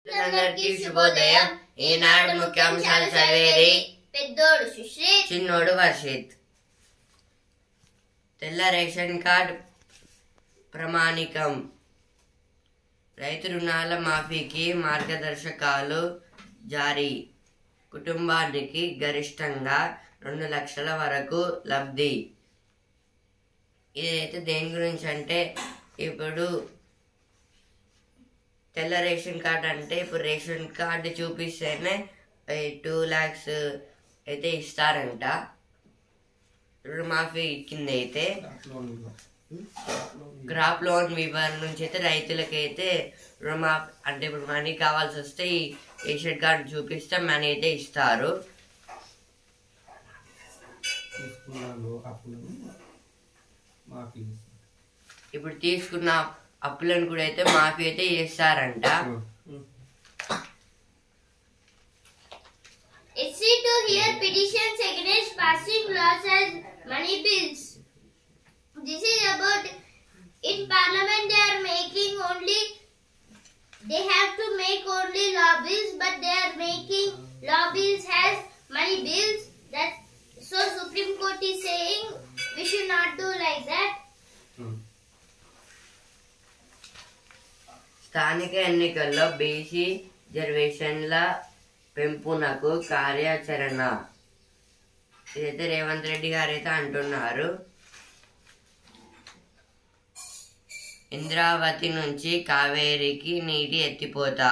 అందరికీ శుభోదయం ఈనాడు ముఖ్యాంశాలు చదివేది పెద్దోడు సుశ్రీత్ చిన్నోడు వర్షిత్ తెల్ల రేషన్ కార్డ్ ప్రమాణికం రైతు రుణాల మాఫీకి మార్గదర్శకాలు జారీ కుటుంబానికి గరిష్టంగా రెండు లక్షల వరకు లబ్ధి ఇదైతే దేని గురించి అంటే ఇప్పుడు తెల్ల రేషన్ కార్డ్ అంటే ఇప్పుడు రేషన్ కార్డు చూపిస్తేనే టూ ల్యాక్స్ అయితే ఇస్తారంట రుణమాఫీ కింద అయితే క్రాప్ లోన్ వివరణ నుంచి అయితే రైతులకైతే రుణమాఫీ అంటే ఇప్పుడు మనీ కావాల్సి వస్తే ఈ రేషన్ కార్డు చూపిస్తే మనీ అయితే ఇస్తారు తీసుకున్నాను అప్పులను మాఫీ ఇప్పుడు తీసుకున్న అప్పులను కూడా అయితే మాఫీ అయితే చేస్తారంట SC to hear petitions against passing laws as money bills. This is about in parliament they are making only they have to make only law bills but they are making law bills as money bills that so Supreme Court is saying we should not do like that. స్థానిక ఎన్నికల్లో BC రిజర్వేషన్ల పెంపునకు కార్యాచరణ ఇదైతే రేవంత్ రెడ్డి గారు అయితే అంటున్నారు ఇంద్రావతి నుంచి కావేరికి నీటి ఎత్తిపోతా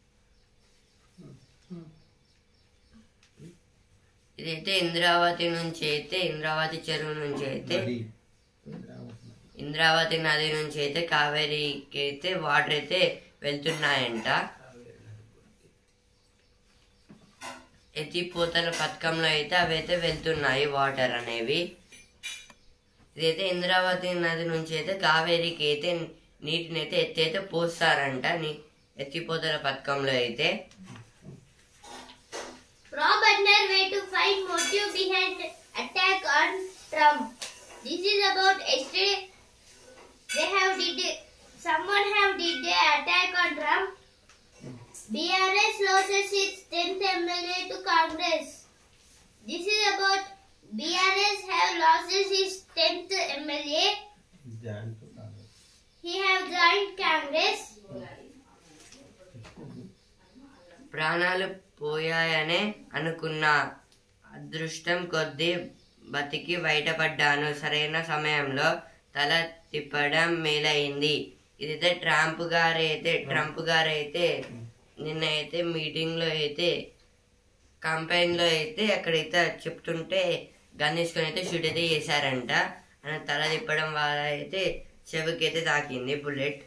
ఇదైతే ఇంద్రావతి నుంచి అయితే ఇంద్రావతి చెరువు నుంచి అయితే నది. ఇంద్రావతి నది నుంచి అయితే కావేరికి అయితే వాటర్ అయితే వెళ్తున్నాయంట ఎత్తిపోతల పథకంలో అయితే అవి అయితే వెళ్తున్నాయి వాటర్ అనేవి ఇదైతే ఇంద్రావతి నది నుంచి అయితే కావేరికి అయితే నీటిని అయితే ఎత్తి అయితే పోస్తారంట నీ ఎత్తిపోతల పథకంలో అయితే Rob Under way to find motive behind attack on Trump. This is about yesterday. They have did someone have did the attack on Trump. BRS loses its 10th MLA to Congress. This is about BRS have loses its 10th MLA. Joint కాదు. He have joined Congress. ప్రాణాలు పోయాయనే అనుకున్నా అదృష్టం కొద్దీ బతికి బయటపడ్డాను సరైన సమయంలో తల తిప్పడం మేలైంది ఇదైతే ట్రంప్ గారు అయితే ట్రంప్ గారు అయితే నిన్న అయితే మీటింగ్ లో అయితే కంపెయిన్ లో అయితే అక్కడైతే చెప్తుంటే గన్ తీసుకొని అయితే షూట్ అయితే చేశారంట ఆయన తల తిప్పడం వల్ల అయితే చెవికి అయితే తాకింది బుల్లెట్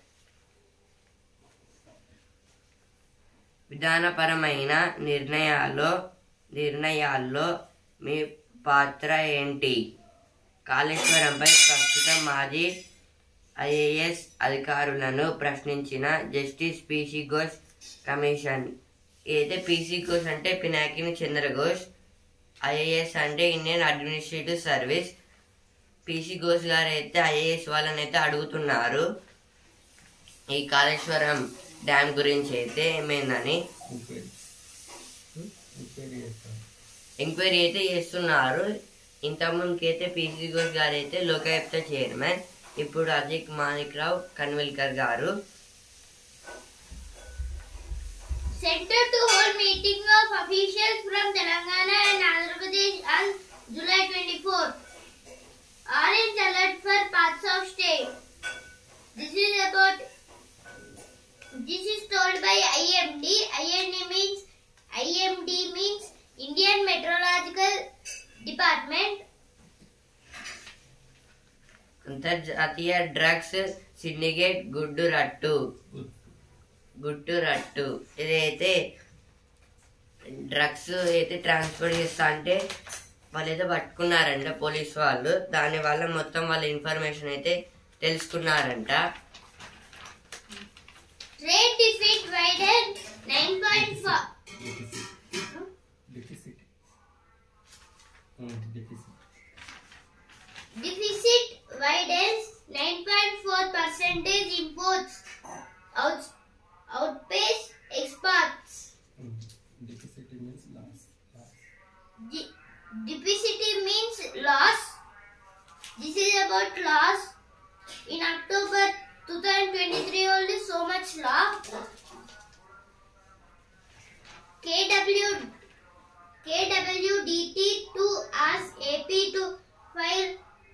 విధానపరమైన నిర్ణయాల్లో నిర్ణయాల్లో మీ పాత్ర ఏంటి కాళేశ్వరంపై ప్రస్తుతం మాజీ ఐఏఎస్ అధికారులను ప్రశ్నించిన జస్టిస్ పిసి ఘోష్ కమిషన్ ఏదైతే పిసి ఘోష్ అంటే పినాకిని చంద్ర ఘోష్ ఐఏఎస్ అంటే Indian administrative service PC Ghosh గారు అయితే ఐఏఎస్ వాళ్ళని అయితే అడుగుతున్నారు ఈ కాళేశ్వరం డ్యామ్ గురించి అయితే ఏమైందని ఎంక్వైరీ. ఎంక్వైరీ చేస్తాను. ఎంక్వైరీ అయితే చేస్తున్నారు ఇంతకుముందుకి అయితే పీసీ ఘోష్ గారు అయితే లోకాయుక్త చైర్మన్ ఇప్పుడు అజిక్ మాణిక్ రావు కన్విల్కర్ గారు Center to hold meeting of officials from Telangana and Andhra Pradesh on July 24th. Orange alert for parts of state. This is about. This is told by IMD. IMD means IMD means Indian Meteorological Department. అంతర్జాతీయ drugs syndicate గుడ్డు రట్టు గుట్టు రట్టు ఇదైతే drugs అయితే transfer చేస్తా అంటే వాళ్ళైతే పట్టుకున్నారంట police వాళ్ళు దాని వల్ల మొత్తం వాళ్ళ ఇన్ఫర్మేషన్ అయితే తెలుసుకున్నారంట Trade defeat widened 9.4. Deficit. Um, deficit. Deficit widens 9.4 percentage imports out, outpace export. means loss. Loss. Di- Dipicity means loss. This is about loss. In October 2023, only so much loss. KW KWDT to ask AP to file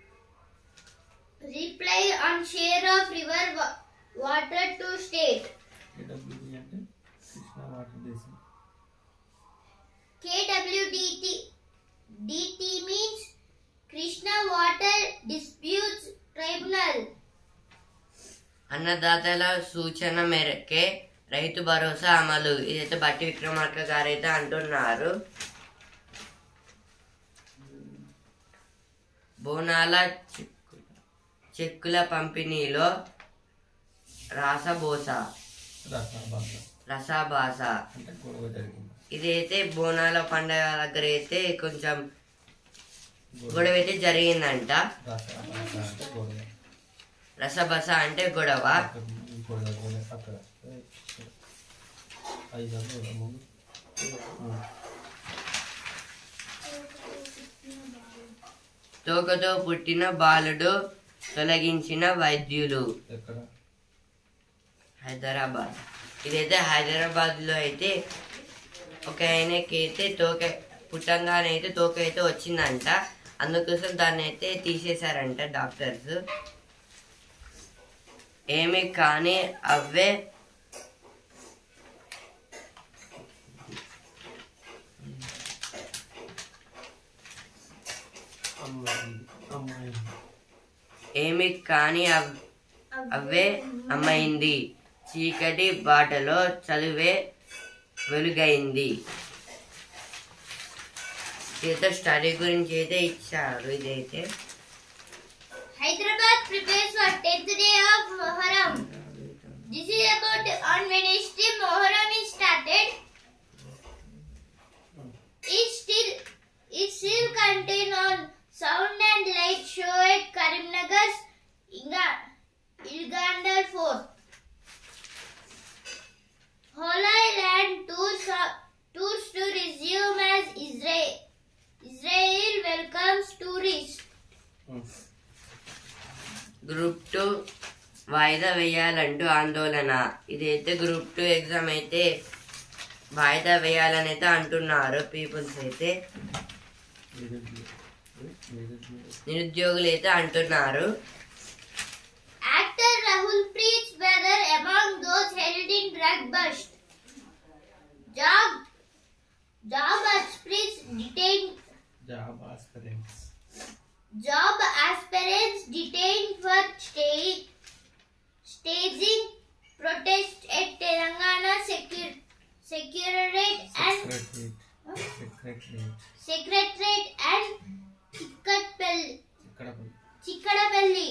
reply on share of river wa- water to state. KWB అంటే Krishna water basin KWDT DT means Krishna Water Disputes Tribunal. అన్నదాతల సూచన మేరకే రైతు భరోసా అమలు ఇదైతే బట్టి విక్రమార్క గారు అయితే అంటున్నారు బోనాల చెక్కుల చెక్కుల పంపిణీలో రాసబోస రసాబాస రసాభాస అంటే గొడవ జరిగింది ఇదైతే బోనాల పండగ దగ్గర అయితే కొంచెం గొడవ అయితే జరిగిందంట రసాబాస అంటే గొడవ రసబస అంటే గొడవ అక్కడ గొడవ గొడవ అక్కడ ఐదు గొడవ ముందు ఉం. తోకతో పుట్టిన బాలుడు తొలగించిన వైద్యులు ఎక్కడ హైదరాబాద్ ఇదైతే హైదరాబాద్ లో అయితే ఒక ఆయనకి అయితే తోక పుట్టంగానే అయితే తోక అయితే వచ్చిందంట అందుకోసం దాన్ని అయితే తీసేశారంట డాక్టర్స్ ఏమి కానీ అవే అమ్మాయి అమ్మాయి ఏమి కానీ అవ్- అవే అమ్మైంది చీకటి బాటలో చదివే వెలుగైంది ఇదైతే స్టడీ గురించి అయితే ఇచ్చారు ఇదైతే Hyderabad prepares for 10th day of Moharram. This is about on Wednesday Moharram is started. It still it still contain on sound and light show at Karimnagar's Inga Ilgandar Fort. Holy Land tours are- tours to resume as Israel Israel welcomes tourists. Um. Group two వాయిదా వేయాలంటూ ఆందోళన ఇదైతే group two exam అయితే వాయిదా వేయాలని అయితే అంటున్నారు peoples అయితే నిరుద్యోగ నిరుద్యోగ నిరుద్యోగులు అయితే అంటున్నారు Actor Rahul Preet's brother among those held in drug bust. Job job aspirants detained job aspirants job aspirants detained for stay, staging protest at Telangana Secur- Secretariat and secretariat secretariat Secretariat and Chikkatpalli. ఇక్కడ Chikkadapalli.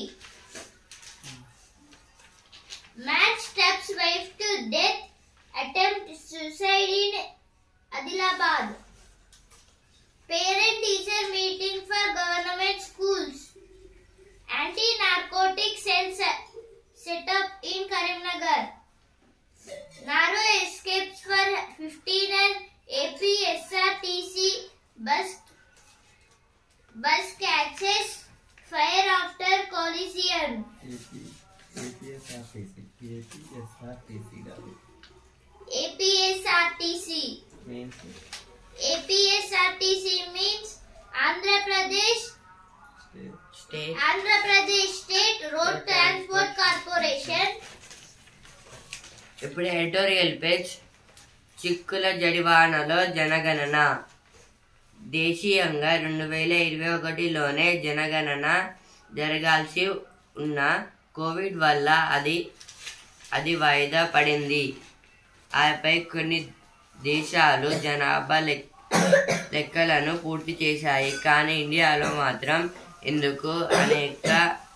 Man stabs wife to death. Attempt suicide in Adilabad. Parent teacher meeting for government schools. Anti-narcotic cells set up in Karimnagar. Narrow escapes for 15 and AP SRTC bus bus catches fire after collision. AP APSRTC APSRTC కాదు APSRTC. Means APSRTC means Andhra Pradesh state state Andhra Pradesh State Road Transport Corporation. ఇప్పుడు editorial page చిక్కుల జడివానలో జనగణన దేశీయంగా రెండు వేల ఇరవై ఒకటిలోనే జనగణన జరగాల్సి ఉన్న కోవిడ్ వల్ల అది అది వాయిదా పడింది ఆపై కొన్ని దేశాలు జనాభా లెక్ లెక్కలను పూర్తి చేశాయి కానీ ఇండియాలో మాత్రం ఇందుకు అనేక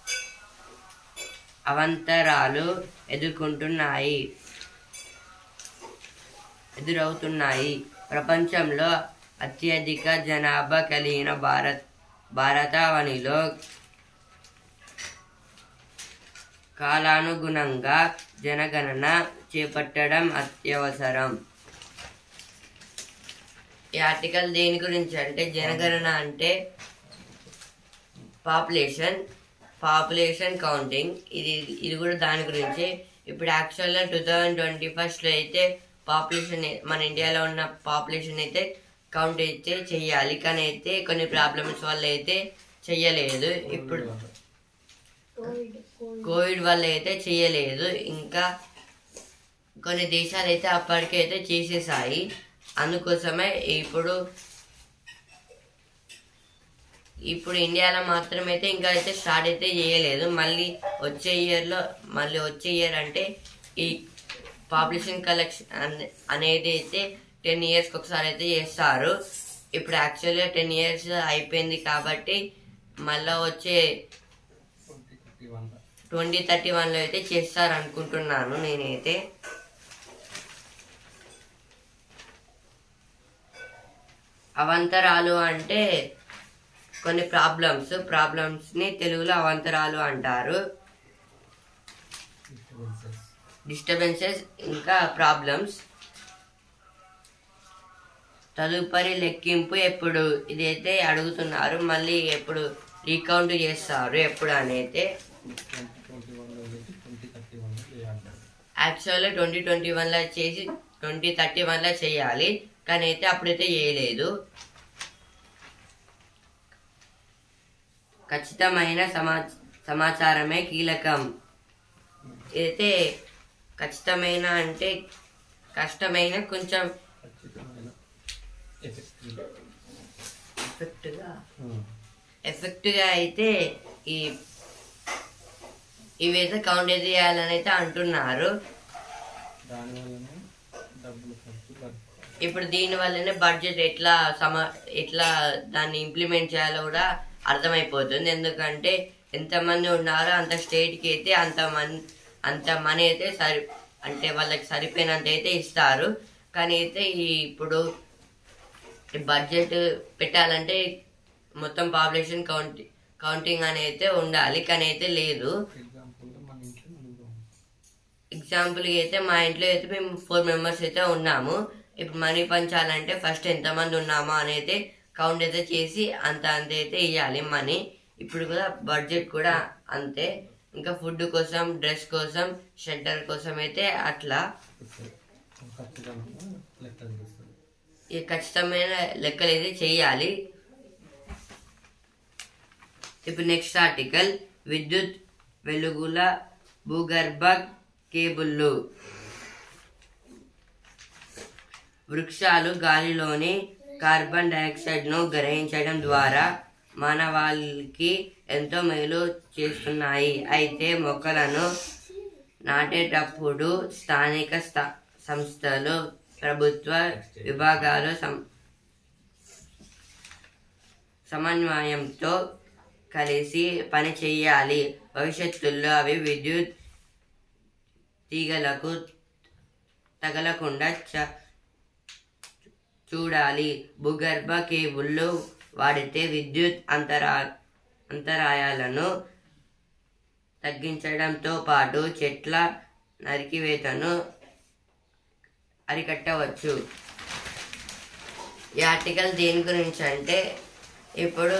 అవంతరాలు ఎదుర్కొంటున్నాయి ఎదురవుతున్నాయి ప్రపంచంలో అత్యధిక జనాభా కలిగిన భారత్ భారతావనిలో కాలానుగుణంగా జనగణన చేపట్టడం అత్యవసరం ఈ ఆర్టికల్ దేని గురించి అంటే జనగణన అంటే పాపులేషన్ పాపులేషన్ కౌంటింగ్ ఇది ఇది కూడా దాని గురించి ఇప్పుడు యాక్చువల్గా టూ థౌజండ్ ట్వంటీ ఫస్ట్లో అయితే పాపులేషన్ మన ఇండియాలో ఉన్న పాపులేషన్ అయితే కౌంట్ అయితే చెయ్యాలి కానీ అయితే కొన్ని ప్రాబ్లమ్స్ వల్ల అయితే చెయ్యలేదు ఇప్పుడు కోవిడ్ వల్ల అయితే చేయలేదు ఇంకా కొన్ని దేశాలు అయితే అప్పటికైతే చేసేసాయి అందుకోసమే ఇప్పుడు ఇప్పుడు ఇండియాలో మాత్రమైతే ఇంకా అయితే స్టార్ట్ అయితే చేయలేదు మళ్ళీ వచ్చే ఇయర్లో మళ్ళీ వచ్చే ఇయర్ అంటే ఈ పాపులేషన్ కలెక్షన్ అనేది అయితే టెన్ ఇయర్స్కి ఒకసారి అయితే చేస్తారు ఇప్పుడు యాక్చువల్గా టెన్ ఇయర్స్ అయిపోయింది కాబట్టి మళ్ళీ వచ్చే twenty thirty one twenty thirty వన్లో అయితే చేస్తారు అనుకుంటున్నాను నేనైతే అవంతరాలు అంటే కొన్ని ప్రాబ్లమ్స్ ప్రాబ్లమ్స్ని తెలుగులో అవంతరాలు అంటారు డిస్టర్బెన్సెస్ డిస్టర్బెన్సెస్ ఇంకా ప్రాబ్లమ్స్ తదుపరి లెక్కింపు ఎప్పుడు ఇదైతే అడుగుతున్నారు మళ్ళీ ఎప్పుడు రీకౌంట్ చేస్తారు ఎప్పుడు అనేది ట్వంటీ ట్వంటీ వన్లో చేసి ట్వంటీ థర్టీ వన్లో చేయాలంటారు యాక్చువల్గా ట్వంటీ ట్వంటీ వన్లో చేసి ట్వంటీ థర్టీ వన్లో చేయాలి కానీ అయితే అప్పుడైతే చేయలేదు ఖచ్చితమైన సమా సమాచారమే కీలకం అయితే ఖచ్చితమైన అంటే కష్టమైన కొంచెం ఖచ్చితమైన ఎఫెక్టివ్ ఎఫెక్ట్గా ఎఫెక్ట్గా అయితే ఈ ఇవైతే కౌంట్ అయితే చేయాలని అయితే అంటున్నారు దానివల్లనే డబ్బులు ఖర్చు తగ్గుతాయి ఇప్పుడు దీని వల్లనే బడ్జెట్ ఎట్లా సమ ఎట్లా దాన్ని ఇంప్లిమెంట్ చేయాలో కూడా అర్థమైపోతుంది ఎందుకంటే ఎంతమంది ఉన్నారో అంత స్టేట్కి అయితే అంత మన్ అంత మనీ అయితే సరి అంటే వాళ్ళకి సరిపోయినంత అయితే ఇస్తారు కానీ అయితే ఈ ఇప్పుడు బడ్జెట్ పెట్టాలంటే మొత్తం పాపులేషన్ కౌంట్ కౌంటింగ్ అని అయితే ఉండాలి కానీ అయితే లేదు ఎగ్జాంపుల్గా మన ఇంట్లో నలుగురు ఎగ్జాంపుల్ అయితే మా ఇంట్లో అయితే మేము ఫోర్ మెంబర్స్ అయితే ఉన్నాము ఇప్పుడు మనీ పంచాలంటే ఫస్ట్ ఎంతమంది ఉన్నామో అని అయితే కౌంట్ అయితే చేసి అంత అంత అయితే ఇవ్వాలి మనీ ఇప్పుడు కూడా బడ్జెట్ కూడా అంతే ఇంకా ఫుడ్ కోసం డ్రెస్ కోసం షెల్టర్ కోసం అయితే అట్లా ఇస్తుంది ఖచ్చితంగా లెక్కలు చేస్తుంది ఈ ఖచ్చితమైన లెక్కలు అయితే చేయాలి ఇప్పుడు నెక్స్ట్ ఆర్టికల్ విద్యుత్ వెలుగుల భూగర్భ కేబుల్లు వృక్షాలు గాలిలోని కార్బన్ డైఆక్సైడ్ ను గ్రహించడం ద్వారా మానవాళికి ఎంతో మేలు చేస్తున్నాయి అయితే మొక్కలను నాటేటప్పుడు స్థానిక స్థా- సంస్థలు ప్రభుత్వ విభాగాలు సం- సమన్వయంతో కలిసి పని చేయాలి భవిష్యత్తులో అవి విద్యుత్ తీగలకు తగలకుండా చ- చూడాలి భూగర్భ కేబుల్లు వాడితే విద్యుత్ అంతరా అంతరాయాలను తగ్గించడంతో పాటు చెట్ల నరికివేతను అరికట్టవచ్చు ఈ ఆర్టికల్ దేని గురించి అంటే ఇప్పుడు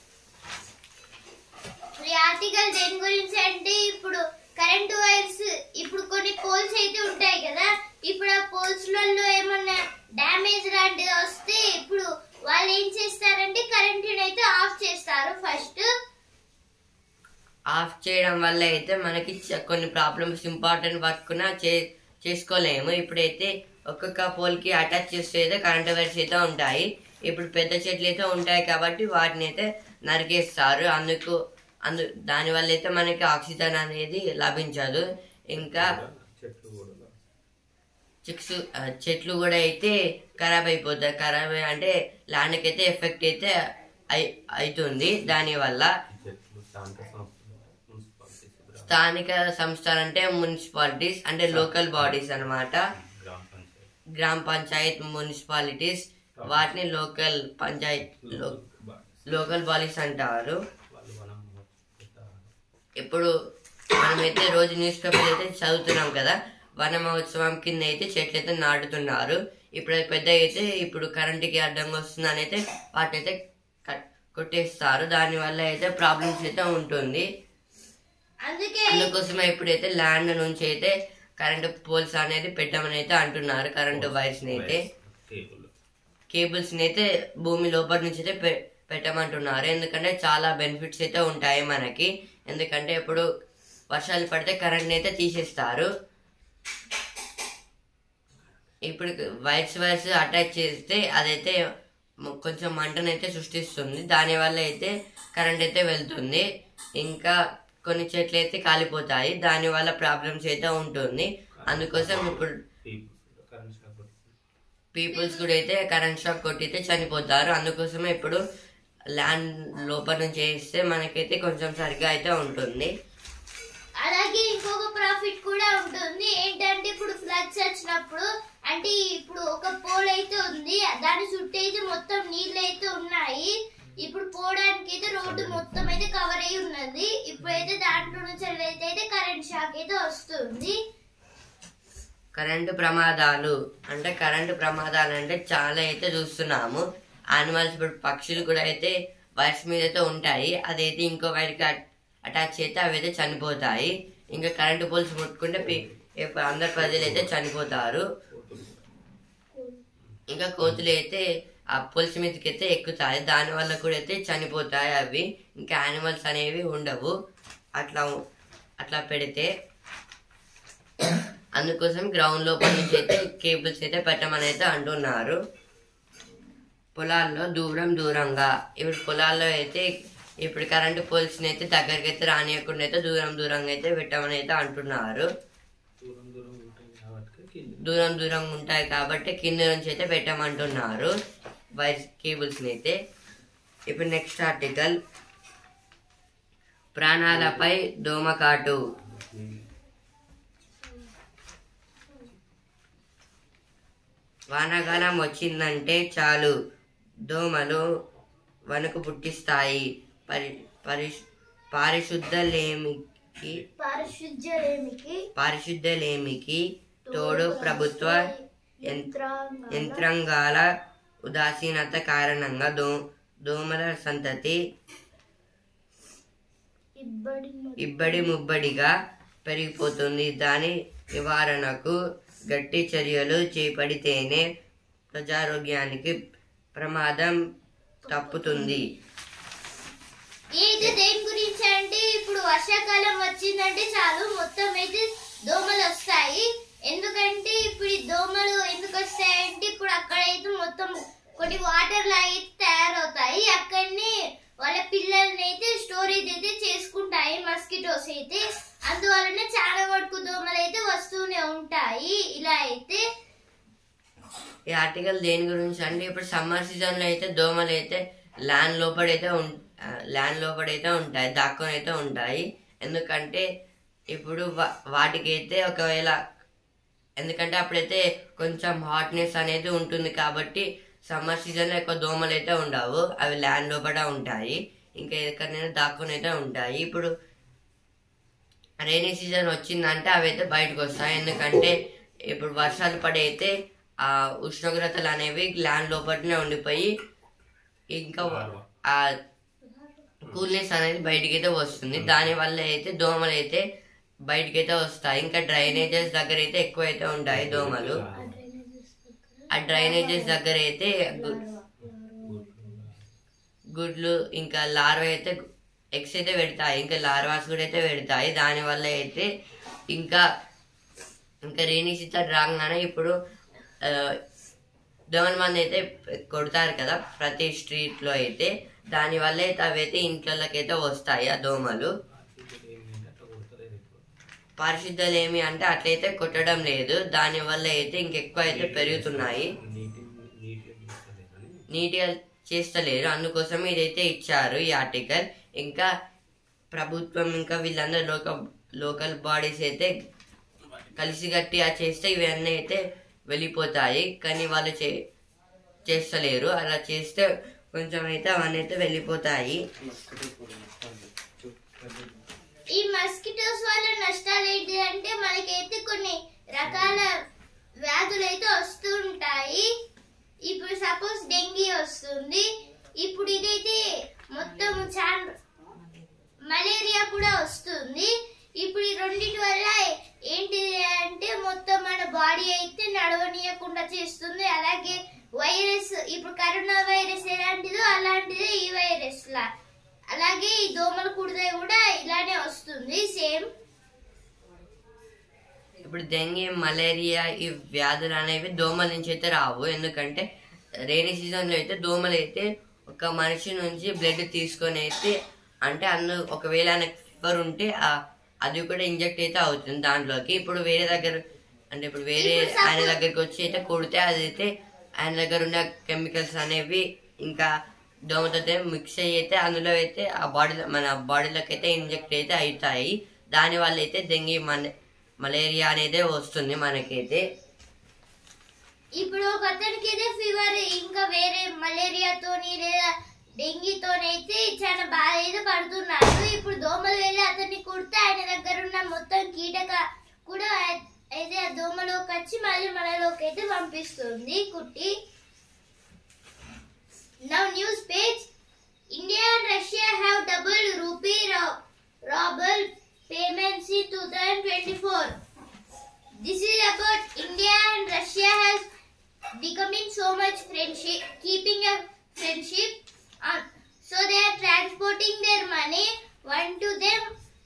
ఈ ఆర్టికల్ దేని గురించి అంటే ఇప్పుడు కరెంట్ వైర్స్ ఇప్పుడు కొన్ని పోల్స్ అయితే ఉంటాయి కదా ఇప్పుడు ఆ పోల్స్ లలో ఏమన్నా డ్యామేజ్ లాంటిది వస్తే ఇప్పుడు వాళ్ళు ఏం చేస్తారంటే కరెంట్ అయితే ఆఫ్ చేస్తారు ఫస్ట్ ఆఫ్ చేయడం వల్ల అయితే మనకి చ- కొన్ని ప్రాబ్లమ్స్ ఇంపార్టెంట్ వర్క్ చే చేసుకోలేము ఇప్పుడైతే ఒక్కొక్క పోల్ కి అటాచ్ చేస్తే అయితే కరెంట్ వైర్స్ అయితే ఉంటాయి ఇప్పుడు పెద్ద చెట్లు అయితే ఉంటాయి కాబట్టి వాటిని అయితే నరికేస్తారు అందుకు అందు దానివల్ల అయితే మనకి ఆక్సిజన్ అనేది లభించదు ఇంకా చెట్లు కూడా చిక్స్ ఆ, చెట్లు కూడా అయితే ఖరాబ్ అయిపోతాయి ఖరాబ్ అయ్యి- అంటే ల్యాండ్కి అయితే ఎఫెక్ట్ అయితే అయి అవుతుంది దానివల్ల చెట్లు స్థానిక సంస్థలు మున్సిపాలిటీస్ స్థానిక సంస్థలు అంటే మున్సిపాలిటీస్ అంటే లోకల్ బాడీస్ అన్నమాట గ్రామ పంచాయతీ గ్రామ పంచాయత్ మున్సిపాలిటీస్ వాటిని లోకల్ పంచాయత్ లో- లోకల్ బాడీస్ అంటారు వాళ్ళు మనం పెద్ద ఇప్పుడు మనమైతే రోజు న్యూస్ పేపర్ అయితే చదువుతున్నాం కదా వన మహోత్సవం కింద అయితే చెట్లు అయితే నాటుతున్నారు ఇప్పుడు అది పెద్ద అయితే ఇప్పుడు కరెంట్కి అడ్డంగా వస్తుందని అయితే వాటినైతే కట్- కొట్టేస్తారు దానివల్ల అయితే ప్రాబ్లమ్స్ అయితే ఉంటుంది అందుకే అందుకోసమే ఇప్పుడైతే ల్యాండ్ నుంచి అయితే కరెంటు పోల్స్ అనేది పెట్టమని అయితే అంటున్నారు కరెంటు వైర్స్ అయితే కేబుల్ కేబుల్స్ అయితే భూమి లోపల నుంచి అయితే పె- పెట్టమంటున్నారు ఎందుకంటే చాలా బెనిఫిట్స్ అయితే ఉంటాయి మనకి ఎందుకంటే ఇప్పుడు వర్షాలు పడితే కరెంట్ అయితే తీసేస్తారు ఇప్పుడు వైర్స్ వైర్స్ అటాచ్ చేస్తే అదైతే మ- కొంచెం మంటనైతే సృష్టిస్తుంది దానివల్ల అయితే కరెంట్ అయితే వెళ్తుంది ఇంకా కొన్ని చెట్లు అయితే కాలిపోతాయి దానివల్ల ప్రాబ్లమ్స్ అయితే ఉంటుంది అందుకోసం ఇప్పుడు కరెంట్ షాక్ కొట్టి పీపుల్స్ కూడా అయితే కరెంట్ షాక్ కొట్టితే చనిపోతారు అందుకోసమే ఇప్పుడు ల్యాండ్ లోపల నుంచి వేస్తే మనకైతే కొంచెం సరిగ్గా అయితే ఉంటుంది అలాగే ఇంకొక ప్రాఫిట్ కూడా ఉంటుంది ఏంటంటే ఇప్పుడు ఫ్లడ్స్ వచ్చినప్పుడు అంటే ఇప్పుడు ఒక పోల్ అయితే ఉంది దాని చుట్టూ అయితే మొత్తం నీళ్ళు అయితే ఉన్నాయి ఇప్పుడు పోవడానికి అయితే రోడ్డు మొత్తం అయితే కవర్ అయి ఉన్నది ఇప్పుడైతే దాంట్లో నుంచి అయితే అయితే కరెంట్ షాక్ అయితే వస్తుంది కరెంటు ప్రమాదాలు అంటే కరెంటు ప్రమాదాలు అంటే చాలా అయితే చూస్తున్నాము యానిమల్స్ ఇప్పుడు పక్షులు కూడా అయితే వైర్స్ మీద అయితే ఉంటాయి అదైతే ఇంకో వైర్కి అటాచ్ అయితే అవి అయితే చనిపోతాయి ఇంకా కరెంటు పోల్స్ ముట్టుకుంటే పి- ఇప్పుడు అందరు ప్రజలు అయితే చనిపోతారు ఇంకా కోతులు అయితే ఆ పులుసు మీదకి అయితే ఎక్కుతాయి దానివల్ల కూడా అయితే చనిపోతాయి అవి ఇంకా యానిమల్స్ అనేవి ఉండవు అట్లా అట్లా పెడితే అందుకోసం గ్రౌండ్ లోపల నుంచి అయితే కేబుల్స్ అయితే పెట్టమని అయితే అంటున్నారు పొలాల్లో దూరం దూరంగా ఇప్పుడు పొలాల్లో అయితే ఇప్పుడు కరెంటు పోల్స్ని అయితే దగ్గరికి అయితే రానియకుండా అయితే దూరం దూరంగా అయితే పెట్టమని అయితే అంటున్నారు దూరం దూరం ఉంటుంది కాబట్టి కింద దూరం దూరం ఉంటాయి కాబట్టి కింద నుంచి అయితే పెట్టమంటున్నారు వైర్ కేబుల్స్ని అయితే ఇప్పుడు నెక్స్ట్ ఆర్టికల్ ప్రాణాలపై దోమకాటు వానాకాలం వచ్చిందంటే చాలు దోమలు వణుకు పుట్టిస్తాయి పరి పరి పారిశుద్ధలేమికి పారిశుధ్యలేమికి పారిశుద్ధలేమికి తోడు ప్రభుత్వ యం- యంత్రాంగాల ఉదాసీనత కారణంగా దో దోమల సంతతి ఇబ్బడి ఇబ్బడి ముబ్బడిగా పెరిగిపోతుంది దాని నివారణకు గట్టి చర్యలు చేపడితేనే ప్రజారోగ్యానికి ప్రమాదం తప్పుతుంది ఇది దేని గురించి అంటే ఇప్పుడు వర్షాకాలం వచ్చిందంటే చాలు మొత్తం అయితే దోమలు వస్తాయి ఎందుకంటే ఇప్పుడు ఈ దోమలు ఎందుకు వస్తాయంటే ఇప్పుడు అక్కడైతే మొత్తం కొన్ని వాటర్ లాగా తయారవుతాయి అక్కడనే వాళ్ళ పిల్లల్ని అయితే స్టోరేజ్ అయితే చేసుకుంటాయి మస్కిటోస్ అయితే అందువలన చాలా వరకు దోమలు అయితే వస్తూనే ఉంటాయి ఇలా అయితే ఈ ఆర్టికల్ దేని గురించి అంటే ఇప్పుడు సమ్మర్ సీజన్ లో అయితే దోమలు అయితే ల్యాండ్ లోపడైతే ల్యాండ్ లోపడైతే ఉంటాయి దాక్కొని అయితే ఉంటాయి ఎందుకంటే ఇప్పుడు వా- వాటికైతే ఒకవేళ ఎందుకంటే అప్పుడైతే కొంచెం హాట్నెస్ అనేది ఉంటుంది కాబట్టి సమ్మర్ సీజన్లో ఎక్కువ దోమలు అయితే ఉండవు అవి ల్యాండ్ లోపల ఉంటాయి ఇంకా ఎక్కడైనా దాక్కుని అయితే ఉంటాయి ఇప్పుడు రైనీ సీజన్ వచ్చిందంటే అవి అయితే బయటకు వస్తాయి ఎందుకంటే ఇప్పుడు వర్షాలు పడి అయితే ఆ ఉష్ణోగ్రతలు అనేవి ల్యాండ్ లోపలనే ఉండిపోయి ఇంకా ఆ కూల్నెస్ అనేది బయటికి అయితే వస్తుంది దాని వల్ల అయితే దోమలు అయితే బయటికి అయితే వస్తాయి ఇంకా డ్రైనేజెస్ దగ్గర అయితే ఎక్కువ అయితే ఉంటాయి దోమలు ఆ డ్రైనేజెస్ దగ్గర అయితే గు- గుడ్లు ఇంకా లార్వా అయితే ఎగ్స్ అయితే పెడతాయి ఇంకా లార్వాస్ కూడా అయితే పెడతాయి దానివల్ల అయితే ఇంకా ఇంకా రైనీ సీజన్ రాగానే ఇప్పుడు ఆ, దోమల మంది అయితే కొడతారు కదా ప్రతి స్ట్రీట్ లో అయితే దానివల్ల అయితే అవి అయితే ఇంట్లోకి అయితే వస్తాయి ఆ దోమలు అట్లా కొడతలేదు ఇప్పుడు పారిశుద్ధాలు ఏమి అంటే అట్లయితే కొట్టడం లేదు దానివల్ల అయితే ఇంకెక్కువ అయితే పెరుగుతున్నాయి నీటి నీట్గా చూస్తలేదు కానీ నీట్గా చేస్తలేరు అందుకోసం ఇదైతే ఇచ్చారు ఈ ఆర్టికల్ ఇంకా ప్రభుత్వం ఇంకా వీళ్ళందరూ లోకల్ లోకల్ బాడీస్ అయితే కలిసిగట్టి ఆ చేస్తే ఇవన్నీ అయితే వెళ్ళిపోతాయి కానీ వాళ్ళు చే చేస్తలేరు అలా చేస్తే కొంచెం అయితే అవన్నీ అయితే వెళ్ళిపోతాయి ఈ మస్కిటోస్ వల్ల నష్టాలు ఏంటి అంటే మనకైతే కొన్ని రకాల వ్యాధులు అయితే వస్తుంటాయి ఇప్పుడు సపోజ్ డెంగీ వస్తుంది ఇప్పుడు ఇదైతే మొత్తం చాలా మలేరియా కూడా వస్తుంది ఇప్పుడు ఈ రెండింటి వల్ల ఏంటిది అంటే మొత్తం మన బాడీ అయితే నడవనీయకుండా చేస్తుంది అలాగే వైరస్ ఇప్పుడు కరోనా వైరస్ ఎలాంటిదో అలాంటిదే ఈ వైరస్ లా అలాగే ఈ దోమల కుడితే కూడా ఇలానే వస్తుంది సేమ్ ఇప్పుడు డెంగీ మలేరియా ఈ వ్యాధులు అనేవి దోమల నుంచి అయితే రావు ఎందుకంటే రైనీ సీజన్లో అయితే దోమలు అయితే ఒక మనిషి నుంచి బ్లడ్ తీసుకొని అయితే అంటే అందు ఒకవేళ ఆయనకు ఫీవర్ ఉంటే ఆ- అది కూడా ఇంజెక్ట్ అయితే అవుతుంది దాంట్లోకి ఇప్పుడు వేరే దగ్గర అంటే ఇప్పుడు వేరే ఇప్పుడు suppose- ఆయన దగ్గరికి వచ్చి అయితే కొడితే అది అయితే ఆయన దగ్గర ఉన్న కెమికల్స్ అనేవి ఇంకా దోమతో మిక్స్ అయ్యి అయితే అందులో అయితే ఆ బాడీలో మన బాడీలోకి అయితే ఇంజెక్ట్ అయితే అవుతాయి దాని వల్ల అయితే డెంగీ మన మలేరియా అనేది వస్తుంది మనకైతే ఇప్పుడు ఒక అతనికి అయితే ఫీవర్ ఇంకా వేరే మలేరియాతోని లేదా డెంగీతోనైతే చాలా బాధ అయితే పడుతున్నాడు ఇప్పుడు దోమలు వెళ్ళి అతన్ని కుడితే ఆయన దగ్గర ఉన్న మొత్తం కీటక కూడా అయితే ఆ దోమలోకి వచ్చి మళ్ళీ మనలోకి అయితే పంపిస్తుంది కుట్టి now news page India and Russia have double rupee ruble payments in two thousand twenty four This is about India and Russia has becoming so much friendship, keeping a friendship. Uh, so they are transporting their money one to them,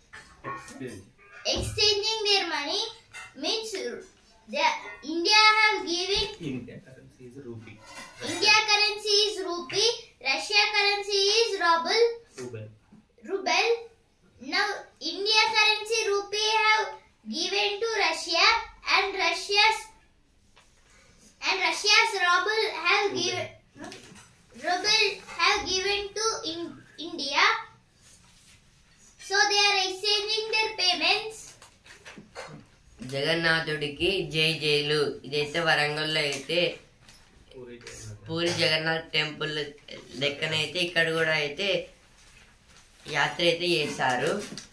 exchanging their money means the India have given India currency is rupee India currency is rupee, Russia currency is ruble. Ruble ruble. Now India currency rupee have given to Russia and Russia's and Russia's ruble have given ruble have given to in, India. So they are exchanging their payments. జగన్నాథుడికి జై జైలు ఇదైతే వరంగల్లో అయితే Puri Jagannath Puri Jagannath temple లెక్కనైతే ఇక్కడ కూడా అయితే యాత్ర అయితే చేశారు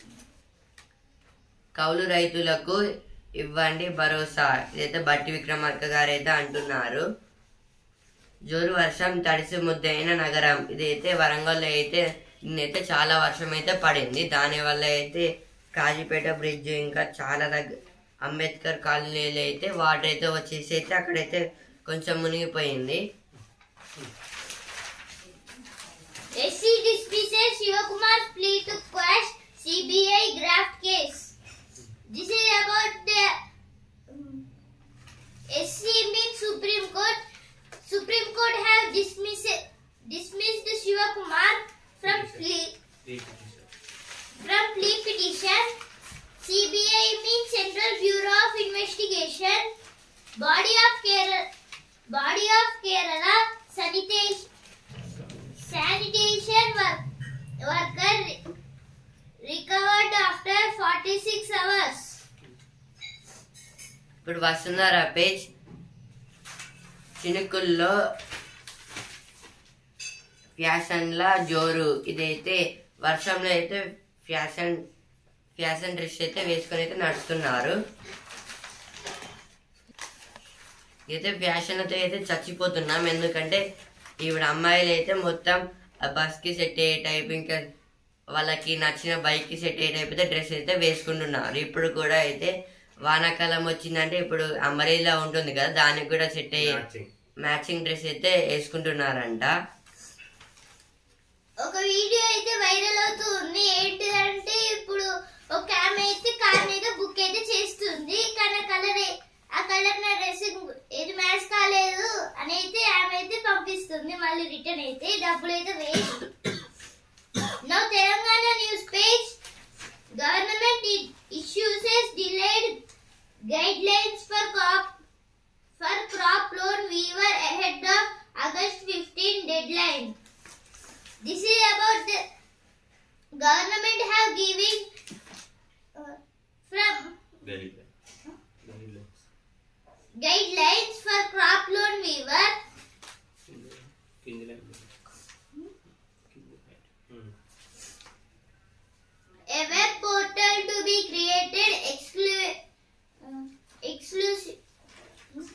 కౌలు రైతులకు ఇవ్వండి భరోసా ఇదైతే బట్టి విక్రమార్క గారు అయితే అంటున్నారు జోరు వర్షం తడిసి ముద్దైన నగరం ఇదైతే వరంగల్లో అయితే నిన్నైతే చాలా వర్షం అయితే పడింది దానివల్ల అయితే కాజీపేట బ్రిడ్జ్ ఇంకా చాలా దగ్గర అంబేద్కర్ కాలనీలో అయితే వాటర్ అయితే వచ్చేసి అయితే అక్కడైతే కొంచెం మునిగిపోయింది SC dismisses Shivakumar's plea to quash CBI graft case. This is about the um, SC means Supreme Court. Supreme Court have dismissed dismissed Shivakumar from plea three petition from plea petition. CBI means Central Bureau of Investigation. Body of Kerala. Body of Kerala sanitation sanitation work, worker re- recovered after 46 hours. ఇప్పుడు Vasundhara page చినుకుల్లో ఫ్యాషన్ల జోరు ఇదైతే వర్షంలో అయితే fashion fashion dress అయితే వేసుకొని అయితే నడుస్తున్నారు అయితే ఫ్యాషన్తో అయితే చచ్చిపోతున్నాం ఎందుకంటే ఈవిడ అమ్మాయిలు అయితే మొత్తం ఆ బస్కి సెట్ అయ్యే టైప్ ఇంకా వాళ్ళకి నచ్చిన బైక్కి సెట్ అయ్యే టైప్ అయితే డ్రెస్ అయితే వేసుకుంటున్నారు ఇప్పుడు కూడా అయితే వానాకాలం వచ్చిందంటే ఇప్పుడు అంబరీలా ఉంటుంది కదా దానికి కూడా సెట్ అయ్యే మ్యాచింగ్ మ్యాచింగ్ డ్రెస్ అయితే వేసుకుంటున్నారంట ఒక వీడియో అయితే వైరల్ అవుతూ ఉంది ఏంటిదంటే ఇప్పుడు ఒక ఆమె అయితే కార్ మీద బుక్ అయితే చేస్తుంది కానీ కలర్ ఆ కలర్ నా డ్రెస్ ఇది మ్యాచ్ కాలేదు అని అయితే ఆమె అయితే పంపిస్తుంది మళ్ళీ రిటర్న్ అయితే డబ్బులు అయితే waste no Telangana news page government issues delayed guidelines for crop for crop loan waiver ahead of August fifteen deadline This is about the government have giving uh, from guide guidelines guidelines for crop loan weaver. కింద line కింద line A web portal to be created exclu- uh, exclusive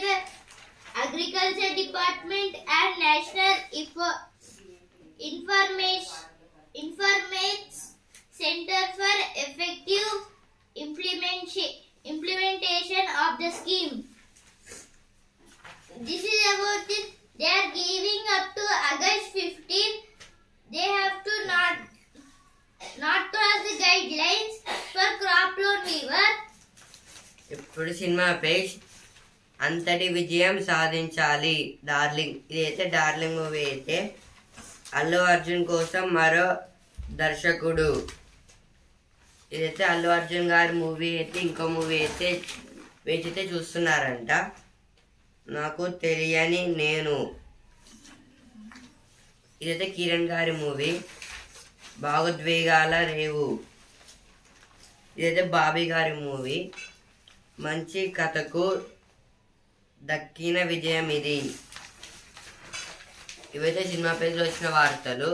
the Agriculture Department and National Info- Information Informates Center for Effective Implementation implementation of the scheme. This is about this. They are giving up to August 15. They have to not not cross the guidelines for crop loan waiver. ఇప్పుడు cinema page అంతటి విజయం సాధించాలి darling ఇదైతే darling movie అయితే అల్లు అర్జున్ కోసం మరో దర్శకుడు ఇదైతే అల్లు అర్జున్ గారి మూవీ అయితే ఇంకో మూవీ అయితే వేచితే చూస్తున్నారంట నాకు తెలియని నేను ఇదైతే కిరణ్ గారి మూవీ భావోద్వేగాల రేవు ఇదైతే బాబీ గారి మూవీ మంచి కథకు దక్కిన విజయం ఇది ఇవైతే సినిమా పేజ్లో వచ్చిన వార్తలు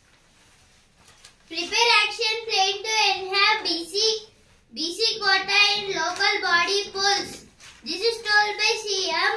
Prepare action plan to enhance BC BC quota in local body polls. This is told by CM.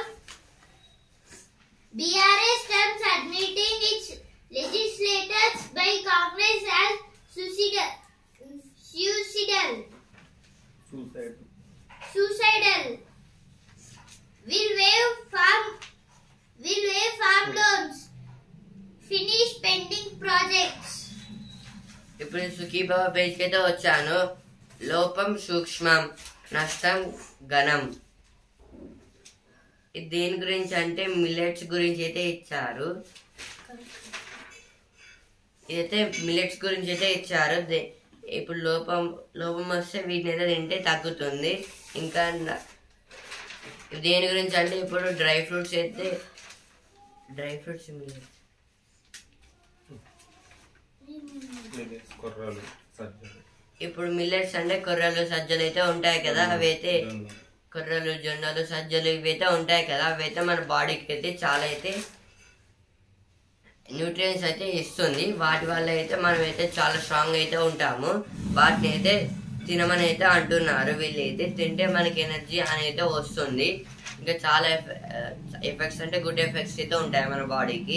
BRS terms admitting its legislators by Congress as suicidal. Suicidal. Suicide Suicidal. Will waive farm. Will waive farm loans. Finish pending projects. ఇప్పుడు సుఖీబాబా పేజ్కి అయితే వచ్చాను లోపం సూక్ష్మం నష్టం ఘనం ఇది దేని గురించి అంటే మిల్లెట్స్ గురించి అయితే ఇచ్చారు ఇదైతే మిల్లెట్స్ గురించి అయితే ఇచ్చారు దే- ఇప్పుడు లోపం లోపం వస్తే వీటిని అయితే తింటే తగ్గుతుంది ఇంకా న- దేని గురించి అంటే ఇప్పుడు డ్రై ఫ్రూట్స్ అయితే డ్రై ఫ్రూట్స్ మిల్లెట్స్ మిల్లెట్స్ కొర్రలు సజ్జలు ఇప్పుడు మిల్లెట్స్ అంటే కొర్రలు సజ్జలు అయితే ఉంటాయి కదా అవి అయితే జొన్నలు. కొర్రలు జొన్నలు సజ్జలు ఇవి అయితే ఉంటాయి కదా అవి అయితే మన బాడీకి అయితే చాలా అయితే న్యూట్రియన్స్ అయితే ఇస్తుంది వాటి వల్ల అయితే మనం అయితే చాలా స్ట్రాంగ్ అయితే ఉంటాము వాటిని అయితే తినమని అయితే అంటున్నారు వీళ్ళు అయితే తింటే మనకి ఎనర్జీ అనేది వస్తుంది ఇంకా చాలా ఎఫెక్ట్స్ అంటే గుడ్ ఎఫెక్ట్స్ అయితే ఉంటాయి మన బాడీకి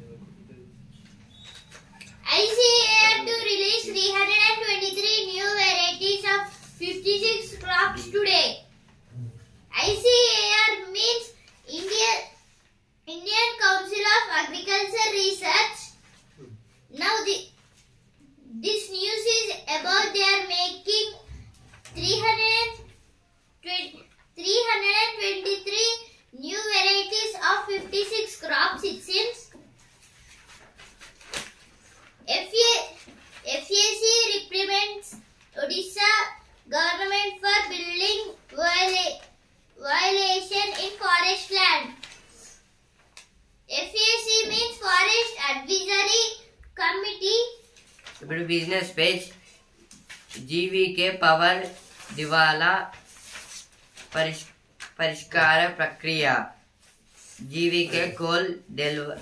ICAR to release 323 new varieties of 56 crops today. ICAR means Indian Indian Council of Agriculture Research. Now the, this news is about they are making 300 323 new varieties of 56 crops it seems. FA, FAC reprimands Odisha government for building viola- violation in forest land. FAC means Forest Advisory Committee. ఇప్పుడు business page GVK power దివాలా పరిష్ పరిష్కార ప్రక్రియ GVK coal deliver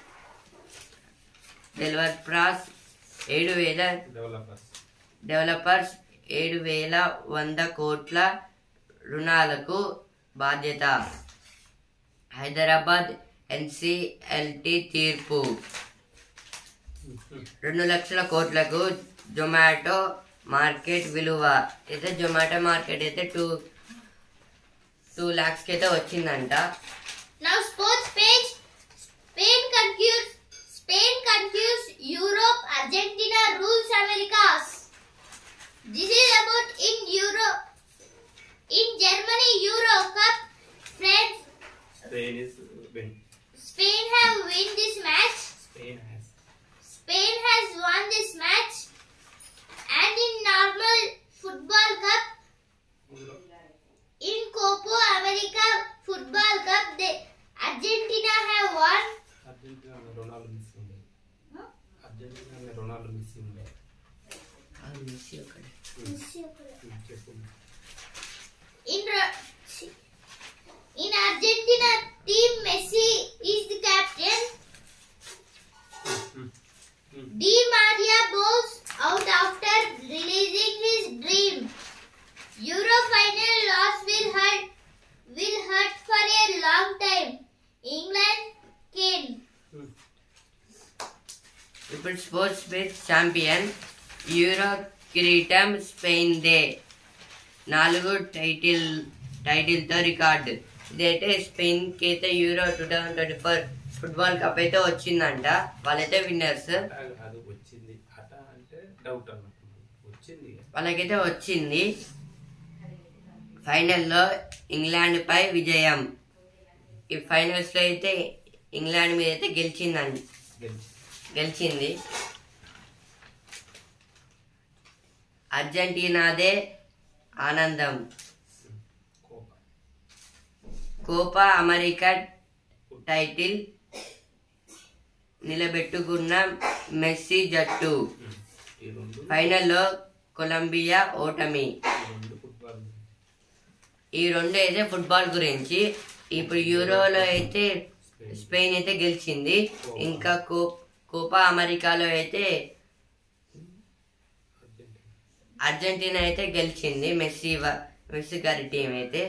deliver ప్రాస్ ఏడు వేల developers developers ఏడు వేల వంద కోట్ల రుణాలకు బాధ్యత హైదరాబాద్ ఎన్సిఎల్టి తీర్పు రెండు లక్షల కోట్లకు జొమాటో మార్కెట్ విలువ అయితే జొమాటో మార్కెట్ అయితే టూ టూ ల్యాక్స్కి అయితే వచ్చిందంట Now sports page. Spain confused. Spain confused Europe. Argentina rules Americas. This is about in Europe. In Germany Euro Cup, France, Spain is win. Spain have win this match. Spain has. Spain has won this match. And in normal football cup, in Copa America football cup, they Argentina have won. Argentina Ronaldo miss ఉండే Argentina Ronaldo miss ఉండే చెప్పు In Ro- in Argentina team, Messi is the captain. Di Maria bows out after releasing his dream. Euro final loss will hurt will hurt for a long ఇప్పుడు sports page champion euro కిరీటం Spain దే నాలుగు title టైటిల్తో record ఇదైతే స్పెయిన్కి అయితే euro two thousand twenty four football cup అయితే వచ్చిందంట వాళ్ళైతే విన్నర్స్ అట అది వచ్చింది అట అంటే డౌట్ అన్నట్టు వచ్చింది వాళ్ళకైతే వచ్చింది ఫైనల్లో ఇంగ్లాండ్ పై విజయం ఈ ఫైనల్స్ లో అయితే ఇంగ్లాండ్ మీద అయితే గెలిచిందండి గెలిచి గెలిచింది అర్జెంటీనాదే ఆనందం కోప కోపా అమెరికా టైటిల్ నిలబెట్టుకున్న మెస్సీ జట్టు ఈ రెండు ఫైనల్లో కొలంబియా ఓటమి ఈ రెండు ఫుట్బాల్ ఈ రెండు అయితే ఫుట్బాల్ గురించి ఇప్పుడు యూరోలో అయితే స్పెయిన్ అయితే గెలిచింది ఇంకా కో కోపా అమెరికాలో అయితే అర్జెంటీనా అర్జెంటీనా అయితే గెలిచింది మెస్సీ వ- మెస్సీ గారి టీం అయితే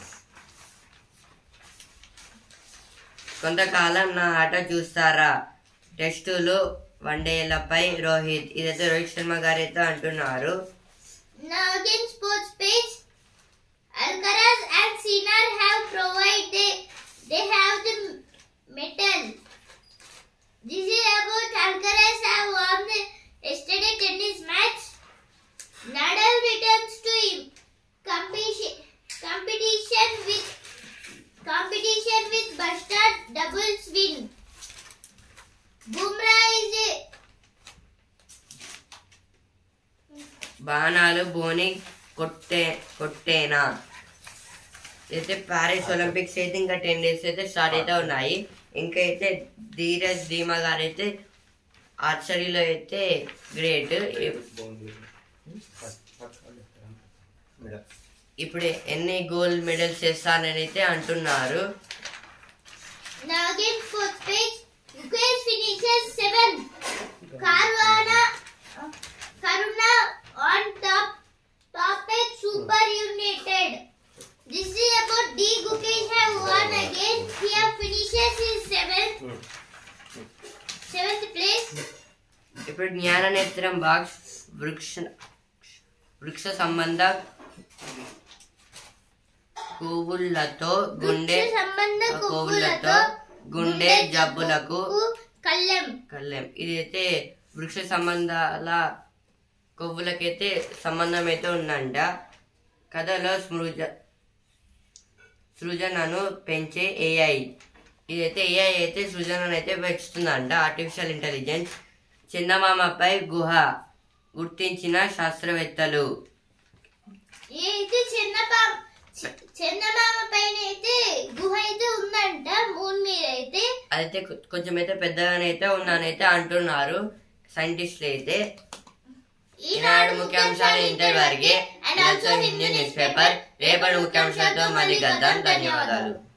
కొంతకాలం నా ఆట చూస్తారా టెస్టులు వన్డేలపై రోహిత్ ఇదైతే రోహిత్ శర్మ గారు అయితే అంటున్నారు Now again sports page. Alcaraz and Sinner have provided they, they have the medal. This is about Alcaraz have won the yesterday tennis match. Nadal returns to him. competition competition with competition with Buster doubles win. Bumrah is a బాణాలు బోని కొట్టే కొట్టేనా అయితే Paris Olympics అయితే ఇంకా ten days అయితే start అయితే ఉన్నాయి ఇంకా అయితే ధీరజ్ ధీమా గారు అయితే ఆర్చరీలో అయితే గ్రేట్ బాగుంది ఇప్పుడు ఎన్ని గోల్డ్ మెడల్స్ చేస్తానని అయితే అంటున్నారు Now again fourth page. Ukraine finishes seven. Caruana, uh, Karuna on top. Top eight Super United. This is about D. Gukesh have won again. Here finishes in seventh. Seventh place. ఇప్పుడు జ్ఞాననేత్రం box వృక్ష వృక్ష సంబంధ కొవ్వులతో గుండె వృక్ష సంబంధ కొవ్వులతో గుండె జబ్బులకు కళ్ళెం కళ్ళెం ఇదైతే వృక్ష సంబంధాల కొవ్వులకైతే సంబంధం అయితే ఉందంట కథలో స్మృజ సృజనను పెంచే ఏఐ ఇదైతే ఏఐ అయితే సృజనను అయితే పెంచుతుందంట ఆర్టిఫిషియల్ ఇంటెలిజెన్స్ చందమామపై గుహ గుర్తించిన శాస్త్రవేత్తలు అయితే చందమామ చందమామ పైన అయితే గుహ అయితే ఉందంట మూన్ మీద అయితే అదైతే కొ- కొంచెం అయితే పెద్దగానైతే ఉందనైతే అంటున్నారు సైంటిస్టులు అయితే ఈనాడు ముఖ్యాంశాలు ఇంతవరకే and also Hindi newspaper రేపటి ముఖ్యాంశాలతో మళ్ళీ కలుద్దాం ధన్యవాదాలు